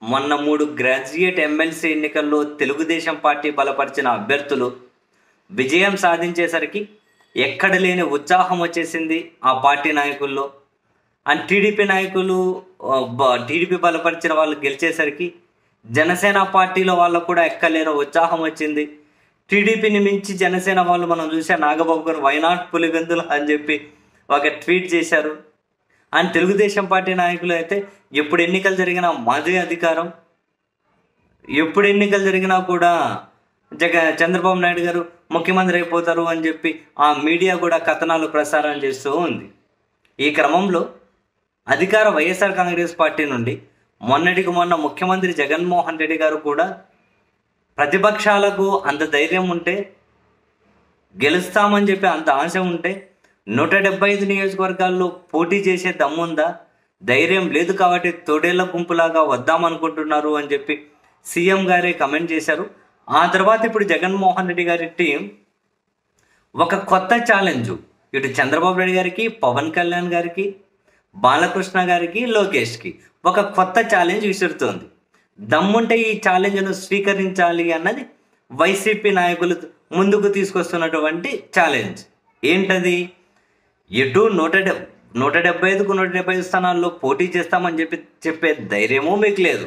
మొన్న మూడు graduate MLC ఎన్నికల్లో తెలుగుదేశం పార్టీ బలపరిచిన అభ్యర్థులు విజయం సాధించేసరికి ఎక్కడ లేని ఉత్సాహం వచ్చేసింది ఆ పార్టీ నాయకుల్లో అండ్ టీడీపీ నాయకులు ఆ, బ- టీడీపీ బలపరిచిన వాళ్ళు గెలిచేసరికి జనసేన పార్టీలో వాళ్ళకు కూడా ఎక్కలేని ఉత్సాహం వచ్చింది టీడీపీని మించి జనసేన వాళ్ళు మనం చూసా నాగబాబు గారు వైనాట్ పులివెందులు అని చెప్పి ఒక ట్వీట్ చేశారు అండ్ తెలుగుదేశం పార్టీ నాయకులు అయితే ఎప్పుడు ఎన్నికలు జరిగినా మాదే అధికారం ఎప్పుడు ఎన్నికలు జరిగినా కూడా జగ చంద్రబాబు నాయుడు గారు ముఖ్యమంత్రి అయిపోతారు అని చెప్పి ఆ మీడియా కూడా కథనాలు ప్రసారం చేస్తూ ఉంది ఈ క్రమంలో అధికార వైఎస్ఆర్ కాంగ్రెస్ పార్టీ నుండి మొన్నటికి మొన్న ముఖ్యమంత్రి జగన్మోహన్ రెడ్డి గారు కూడా ప్రతిపక్షాలకు అంత ధైర్యం ఉంటే గెలుస్తామని చెప్పి అంత ఆశ ఉంటే నూట డెబ్బై ఐదు నియోజకవర్గాల్లో పోటీ చేసే దమ్ముందా ధైర్యం లేదు కాబట్టి తోడేళ్ల గుంపులాగా వద్దామనుకుంటున్నారు అని చెప్పి సీఎం గారే కమెంట్ చేశారు ఆ తర్వాత ఇప్పుడు జగన్మోహన్ రెడ్డి గారి టీం ఒక కొత్త ఛాలెంజ్ ఇటు చంద్రబాబు నాయుడు గారికి పవన్ కళ్యాణ్ గారికి బాలకృష్ణ గారికి లోకేష్కి ఒక కొత్త ఛాలెంజ్ విసురుతోంది దమ్ముంటే ఈ ఛాలెంజ్ను స్వీకరించాలి అన్నది వైసీపీ నాయకులు ముందుకు తీసుకొస్తున్నటువంటి ఛాలెంజ్ ఏంటది ఎటు నూట డెబ్ నూట డెబ్బై ఐదుకు నూట డెబ్బై ఐదు స్థానాల్లో పోటీ చేస్తామని చెప్పి చెప్పే ధైర్యమూ మీకు లేదు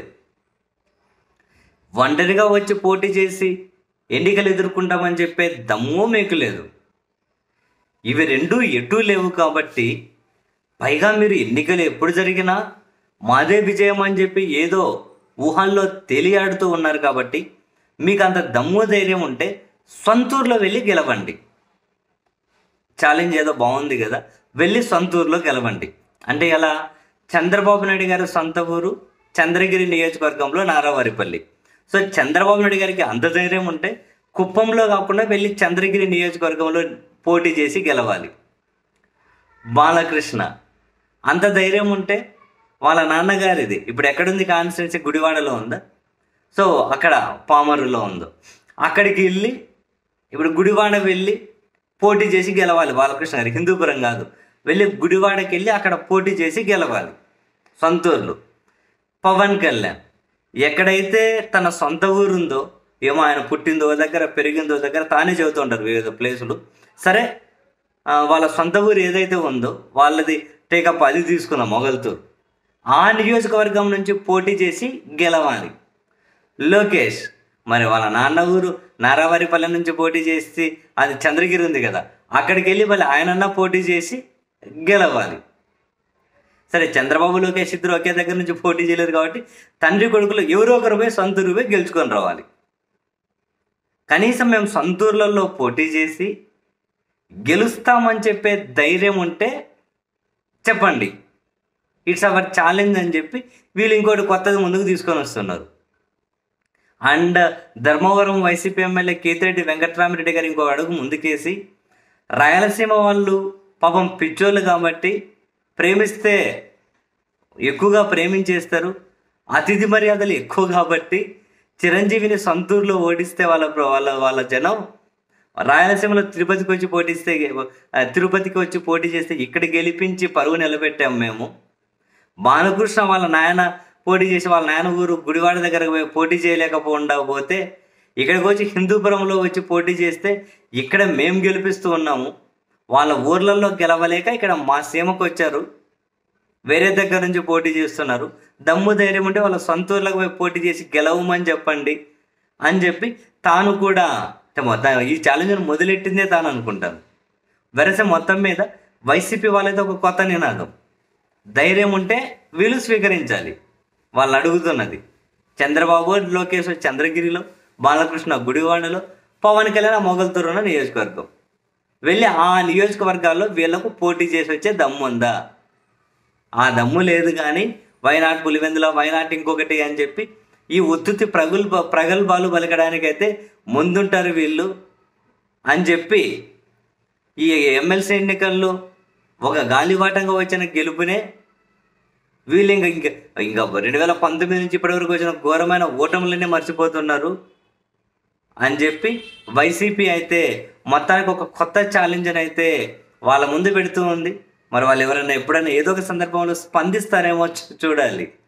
ఒంటరిగా వచ్చి పోటీ చేసి ఎన్నికలు ఎదుర్కొంటామని చెప్పే దమ్ము మీకు లేదు ఇవి రెండు ఎటూ లేవు కాబట్టి పైగా మీరు ఎన్నికలు ఎప్పుడు జరిగినా మాదే విజయం అని చెప్పి ఏదో ఊహల్లో తేలియాడుతూ ఉన్నారు కాబట్టి మీకు అంత దమ్ము ధైర్యం ఉంటే సొంతూరులో వెళ్ళి గెలవండి ఛాలెంజ్ ఏదో బాగుంది కదా వెళ్ళి సొంత ఊర్లో గెలవండి అంటే ఎలా చంద్రబాబు నాయుడు గారి సొంత ఊరు చంద్రగిరి నియోజకవర్గంలో నారావారిపల్లి సో చంద్రబాబు నాయుడు గారికి అంత ధైర్యం ఉంటే కుప్పంలో కాకుండా వెళ్ళి చంద్రగిరి నియోజకవర్గంలో పోటీ చేసి గెలవాలి బాలకృష్ణ అంత ధైర్యం ఉంటే వాళ్ళ నాన్నగారిది ఇప్పుడు ఎక్కడుంది కాన్స్టిట్యున్సీ గుడివాడలో ఉందా సో అక్కడ పామరులో ఉందో అక్కడికి వెళ్ళి ఇప్పుడు గుడివాడ వెళ్ళి పోటీ చేసి గెలవాలి బాలకృష్ణ గారు హిందూపురం కాదు వెళ్ళి గుడివాడకి వెళ్ళి అక్కడ పోటీ చేసి గెలవాలి సొంతూరులో పవన్ కళ్యాణ్ ఎక్కడైతే తన సొంత ఊరు ఉందో ఏమో ఆయన పుట్టిందో దగ్గర పెరిగిందో దగ్గర తానే చెబుతుంటారు వివిధ ప్లేసులు సరే ఆ, వాళ్ళ సొంత ఊరు ఏదైతే ఉందో వాళ్ళది టేకప్ అది తీసుకున్నాం మొగల్తూరు ఆ నియోజకవర్గం నుంచి పోటీ చేసి గెలవాలి లోకేష్ మరి వాళ్ళ నాన్న ఊరు నారావారిపల్లె నుంచి పోటీ చేసి అది చంద్రగిరి ఉంది కదా అక్కడికి వెళ్ళి మళ్ళీ ఆయనన్నా పోటీ చేసి గెలవాలి సరే చంద్రబాబు లోకేష్ ఇద్దరు ఒకే దగ్గర నుంచి పోటీ చేయలేరు కాబట్టి తండ్రి కొడుకులు ఎవరో ఒకరు పోయి సొంత ఊరు పోయి గెలుచుకొని రావాలి కనీసం మేము సొంత ఊర్లలో పోటీ చేసి గెలుస్తామని చెప్పే ధైర్యం ఉంటే చెప్పండి ఇట్స్ అవర్ ఛాలెంజ్ అని చెప్పి వీళ్ళు ఇంకోటి కొత్తది ముందుకు తీసుకొని వస్తున్నారు and Dharmavaram YCP MLA Kethireddy Venkatramireddy గారు ఇంకో అడుగు ముందుకేసి రాయలసీమ వాళ్ళు పాపం పిచ్చోళ్ళు కాబట్టి ప్రేమిస్తే ఎక్కువగా ప్రేమించేస్తారు అతిథి మర్యాదలు ఎక్కువ కాబట్టి చిరంజీవిని సొంతూరులో ఓడిస్తే వాళ్ళ వాళ్ళ వాళ్ళ జనం రాయలసీమలో తిరుపతికి వచ్చి పోటీస్తే ఆ, తిరుపతికి వచ్చి పోటీ చేస్తే ఇక్కడ గెలిపించి పరువు నిలబెట్టాం మేము బాలకృష్ణ వాళ్ళ నాయన పోటీ చేసి వాళ్ళ నాయన ఊరు గుడివాడ దగ్గరకు పోయి పోటీ చేయలేకపోకుండా పోతే ఇక్కడికి వచ్చి హిందూపురంలో వచ్చి పోటీ చేస్తే ఇక్కడ మేము గెలిపిస్తూ ఉన్నాము వాళ్ళ ఊర్లలో గెలవలేక ఇక్కడ మా సీమకు వచ్చారు వేరే దగ్గర నుంచి పోటీ చేస్తున్నారు దమ్ము ధైర్యం ఉంటే వాళ్ళ సొంత ఊర్లకు పోయి పోటీ చేసి గెలవమని చెప్పండి అని చెప్పి తాను కూడా అంటే మొత్తం ఈ ఛాలెంజ్ను మొదలెట్టిందే తాను అనుకుంటాను వెరసే మొత్తం మీద వైసీపీ వాళ్ళైతే ఒక కొత్త నినాదం ధైర్యం ఉంటే వీళ్ళు స్వీకరించాలి వాళ్ళు అడుగుతున్నది చంద్రబాబు లోకేష్ చంద్రగిరిలో బాలకృష్ణ గుడివాడలో పవన్ కళ్యాణ్ మొగల్తూరున్న నియోజకవర్గం వెళ్ళి ఆ నియోజకవర్గాల్లో వీళ్ళకు పోటీ చేసి వచ్చే దమ్ము ఉందా ఆ దమ్ము లేదు కానీ వైనాట్ పులివెందుల వైనాట్ ఇంకొకటి అని చెప్పి ఈ ఉత్తుతి ప్రగల్భ ప్రగల్భాలు పలకడానికైతే ముందుంటారు వీళ్ళు అని చెప్పి ఈ ఎమ్మెల్సీ ఎన్నికల్లో ఒక గాలివాటంగా వచ్చిన గెలుపునే వీళ్ళు ఇంకా ఇంకా ఇంకా రెండు వేల పంతొమ్మిది నుంచి ఇప్పటివరకు వచ్చిన ఘోరమైన ఓటములన్నీ మర్చిపోతున్నారు అని చెప్పి వైసీపీ అయితే మొత్తానికి ఒక కొత్త ఛాలెంజ్ అయితే వాళ్ళ ముందు పెడుతూ ఉంది మరి వాళ్ళు ఎవరైనా ఎప్పుడైనా ఏదో ఒక సందర్భంలో స్పందిస్తారేమో చూ- చూడాలి